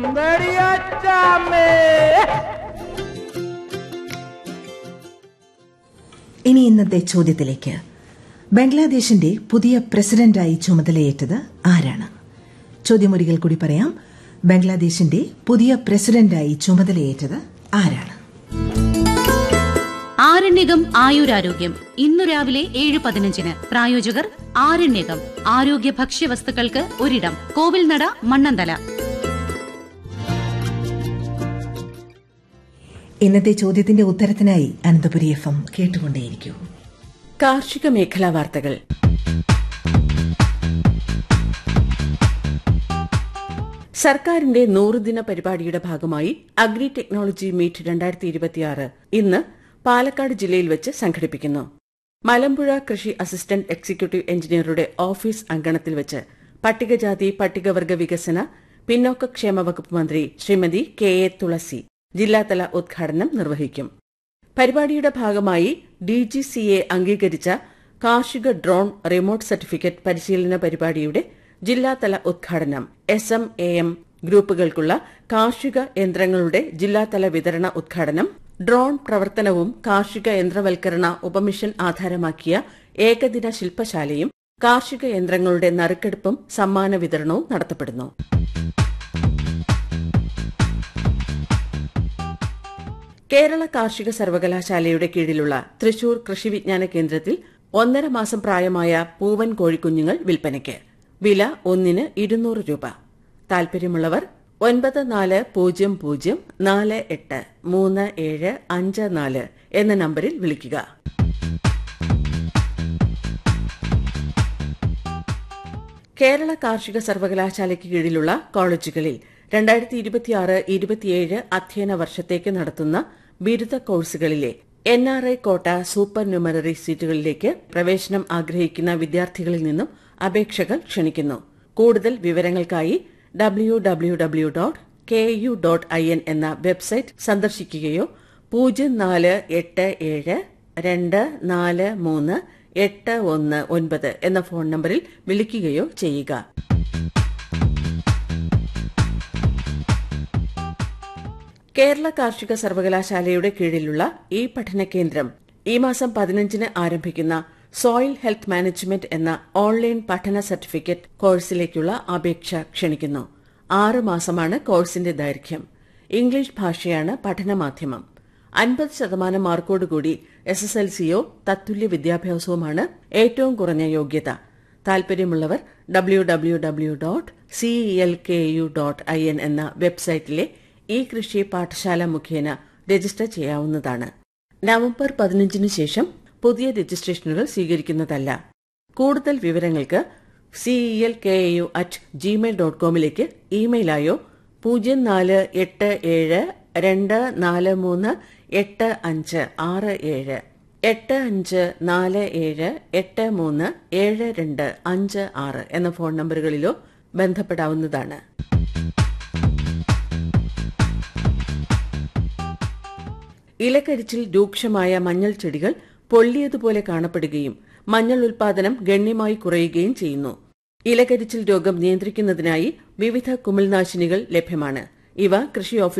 ഇനി ഇന്നത്തെ ചോദ്യത്തിലേക്ക് ബംഗ്ലാദേശിന്റെ പുതിയ പ്രസിഡന്റായി ചുമതലയേറ്റത് ആരാണ് ചോദ്യം ഒരിക്കൽ കൂടി പറയാം ബംഗ്ലാദേശിന്റെ പുതിയ പ്രസിഡന്റായി ചുമതലയേറ്റത് ആരാണ് ആരണ്യകം ആയുരാരോഗ്യം ഇന്നു രാവിലെ ഏഴ് പതിനഞ്ചിന് പ്രായോജകർ ആരണ്യകം ആരോഗ്യ ഭക്ഷ്യവസ്തുക്കൾക്ക് ഒരിടം കോവിൽനട മണ്ണന്തല ഇന്നത്തെ ചോദ്യത്തിന്റെ ഉത്തരത്തിനായി അനന്തപുരി എഫ് എം കേട്ടുകൊണ്ടേയിരിക്കൂ കാർഷിക മേഖലാ വാർത്തകൾ സർക്കാരിന്റെ നൂറുദിന പരിപാടിയുടെ ഭാഗമായി അഗ്രി ടെക്നോളജി മീറ്റ് രണ്ടായിരത്തി ഇരുപത്തിയാറ് ഇന്ന് പാലക്കാട് ജില്ലയിൽ വെച്ച് സംഘടിപ്പിക്കുന്നു മലമ്പുഴ കൃഷി അസിസ്റ്റന്റ് എക്സിക്യൂട്ടീവ് എഞ്ചിനീയറുടെ ഓഫീസ് അങ്കണത്തിൽ വെച്ച് പട്ടികജാതി പട്ടികവർഗ വികസന പിന്നോക്കക്ഷേമ വകുപ്പ് മന്ത്രി ശ്രീമതി കെ എ തുളസി ജില്ലാതല ഉദ്ഘാടനം നിർവഹിക്കും പരിപാടിയുടെ ഭാഗമായി ഡിജിസിഎ അംഗീകരിച്ച കാർഷിക ഡ്രോൺ റിമോട്ട് സർട്ടിഫിക്കറ്റ് പരിശീലന പരിപാടിയുടെ ജില്ലാതല ഉദ്ഘാടനം എസ് എം എ എം ഗ്രൂപ്പുകൾക്കുള്ള കാർഷിക യന്ത്രങ്ങളുടെ ജില്ലാതല വിതരണ ഉദ്ഘാടനം ഡ്രോൺ പ്രവർത്തനവും കാർഷിക യന്ത്രവൽക്കരണ ഉപമിഷൻ ആധാരമാക്കിയ ഏകദിന ശില്പശാലയും കാർഷിക യന്ത്രങ്ങളുടെ നറുക്കെടുപ്പും സമ്മാന വിതരണവും നടത്തപ്പെടുന്നു കേരള കാർഷിക സർവകലാശാലയുടെ കീഴിലുള്ള തൃശൂർ കൃഷി വിജ്ഞാന കേന്ദ്രത്തിൽ ഒന്നര മാസം പ്രായമായ പൂവൻ കോഴിക്കുഞ്ഞുങ്ങൾ വിൽപ്പനയ്ക്ക് വില ഒന്നിന് ഇരുന്നൂറ് രൂപ താൽപര്യമുള്ളവർ ഒൻപത് നാല് പൂജ്യം പൂജ്യം നാല് എട്ട് മൂന്ന് ഏഴ് അഞ്ച് നാല് എന്ന നമ്പറിൽ വിളിക്കുക കേരള കാർഷിക സർവകലാശാലയ്ക്ക് കീഴിലുള്ള കോളേജുകളിൽ രണ്ടായിരത്തി ഇരുപത്തിയാറ് ഇരുപത്തിയേഴ് അധ്യയന വർഷത്തേക്ക് നടത്തുന്ന ബിരുദ കോഴ്സുകളിലെ N R I quota supernumerary സീറ്റുകളിലേക്ക് പ്രവേശനം ആഗ്രഹിക്കുന്ന വിദ്യാർത്ഥികളിൽ നിന്നും അപേക്ഷകൾ ക്ഷണിക്കുന്നു കൂടുതൽ വിവരങ്ങൾക്കായി W W W dot K U dot I N എന്ന വെബ്സൈറ്റ് സന്ദർശിക്കുകയോ പൂജ്യം നാല് എട്ട് ഏഴ് രണ്ട് നാല് മൂന്ന് എട്ട് ഒന്ന് ഒൻപത് എന്ന ഫോൺ നമ്പറിൽ വിളിക്കുകയോ ചെയ്യുക കേരള കാർഷിക സർവകലാശാലയുടെ കീഴിലുള്ള ഈ പഠന കേന്ദ്രം ഈ മാസം പതിനഞ്ചിന് ആരംഭിക്കുന്ന സോയിൽ ഹെൽത്ത് മാനേജ്മെന്റ് എന്ന ഓൺലൈൻ പഠന സർട്ടിഫിക്കറ്റ് കോഴ്സിലേക്കുള്ള അപേക്ഷ ക്ഷണിക്കുന്നു ആറ് മാസമാണ് കോഴ്സിന്റെ ദൈർഘ്യം ഇംഗ്ലീഷ് ഭാഷയാണ് പഠനമാധ്യമം അൻപത് ശതമാനം മാർക്കോടുകൂടി എസ് എസ് എൽ സിയോ തത്തുല്യ വിദ്യാഭ്യാസവുമാണ് ഏറ്റവും കുറഞ്ഞ യോഗ്യത താൽപര്യമുള്ളവർ W W W dot CEL K U dot I N എന്ന വെബ്സൈറ്റിലെ ഈ കൃഷി പാഠശാല മുഖേന രജിസ്റ്റർ ചെയ്യാവുന്നതാണ് നവംബർ പതിനഞ്ചിന് ശേഷം പുതിയ രജിസ്ട്രേഷനുകൾ സ്വീകരിക്കുന്നതല്ല കൂടുതൽ വിവരങ്ങൾക്ക് CEL K U at gmail dot കോമിലേക്ക് ഇമെയിലായോ പൂജ്യം നാല് എട്ട് ഏഴ് രണ്ട് നാല് മൂന്ന് എട്ട് അഞ്ച് ആറ് ഏഴ് എട്ട് അഞ്ച് നാല് ഏഴ് എട്ട് മൂന്ന് ഏഴ് രണ്ട് അഞ്ച് ആറ് എന്ന ഫോൺ നമ്പറുകളിലോ ബന്ധപ്പെടാവുന്നതാണ് ഇലക്കരിച്ചിൽ രൂക്ഷമായ മഞ്ഞൾ ചെടികൾ പൊള്ളിയതുപോലെ കാണപ്പെടുകയും മഞ്ഞൾ ഉൽപാദനം ഗണ്യമായി കുറയുകയും ചെയ്യുന്നു ഇലകരിച്ചിൽ രോഗം നിയന്ത്രിക്കുന്നതിനായി വിവിധ കുമിൾനാശിനികൾ ലഭ്യമാണ് ഇവ കൃഷി ഓഫീസ്